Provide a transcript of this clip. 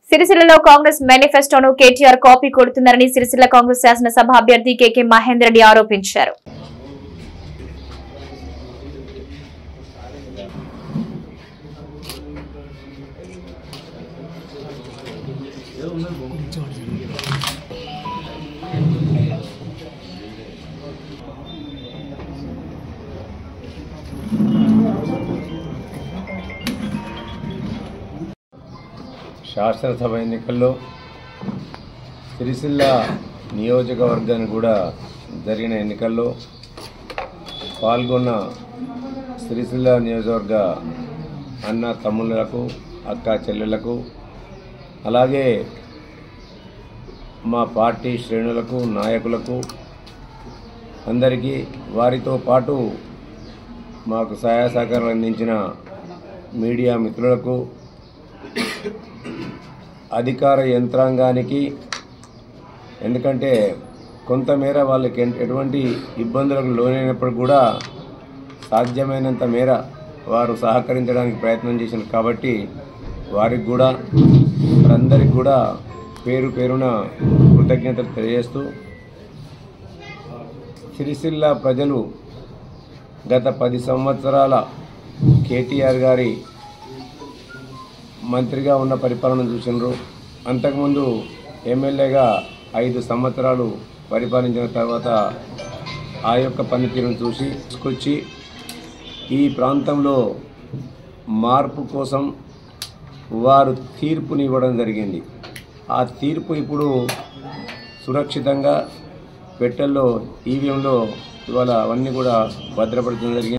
సిరిసిల్లలో కాంగ్రెస్ మేనిఫెస్టోను కేటీఆర్ కాపీ కొడుతున్నారని సిరిసిల్ల కాంగ్రెస్ శాసనసభ అభ్యర్థి కెకే మహేందర్ రెడ్డి ఆరోపించారు శాసనసభ ఎన్నికల్లో సిరిసిల్ల నియోజకవర్గానికి కూడా జరిగిన ఎన్నికల్లో పాల్గొన్న సిరిసిల్ల నియోజకవర్గ అన్న తమ్ముళ్ళకు అక్క చెల్లెళ్లకు అలాగే మా పార్టీ శ్రేణులకు నాయకులకు అందరికీ వారితో పాటు మాకు సహాయ సహకారాలు అందించిన మీడియా మిత్రులకు అధికార యంత్రాంగానికి ఎందుకంటే కొంతమేర వాళ్ళకి ఎన్- ఎటువంటి ఇబ్బందులకు లోనైనప్పుడు కూడా సాధ్యమైనంత మేర వారు సహకరించడానికి ప్రయత్నం చేశారు కాబట్టి వారికి కూడా వారందరికి కూడా పేరు పేరున కృతజ్ఞతలు తెలియజేస్తూ సిరిసిల్ల ప్రజలు గత పది సంవత్సరాల కేటీఆర్ గారి మంత్రిగా ఉన్న పరిపాలన చూసినారు అంతకుముందు ఎమ్మెల్యేగా ఐదు సంవత్సరాలు పరిపాలించిన తర్వాత ఆ యొక్క పనితీరును చూసి తీసుకొచ్చి ఈ ప్రాంతంలో మార్పు కోసం వారు తీర్పునివ్వడం జరిగింది ఆ తీర్పు ఇప్పుడు సురక్షితంగా పెట్టెల్లో ఈవీఎంలో ఇవాళ అవన్నీ కూడా భద్రపడటం జరిగింది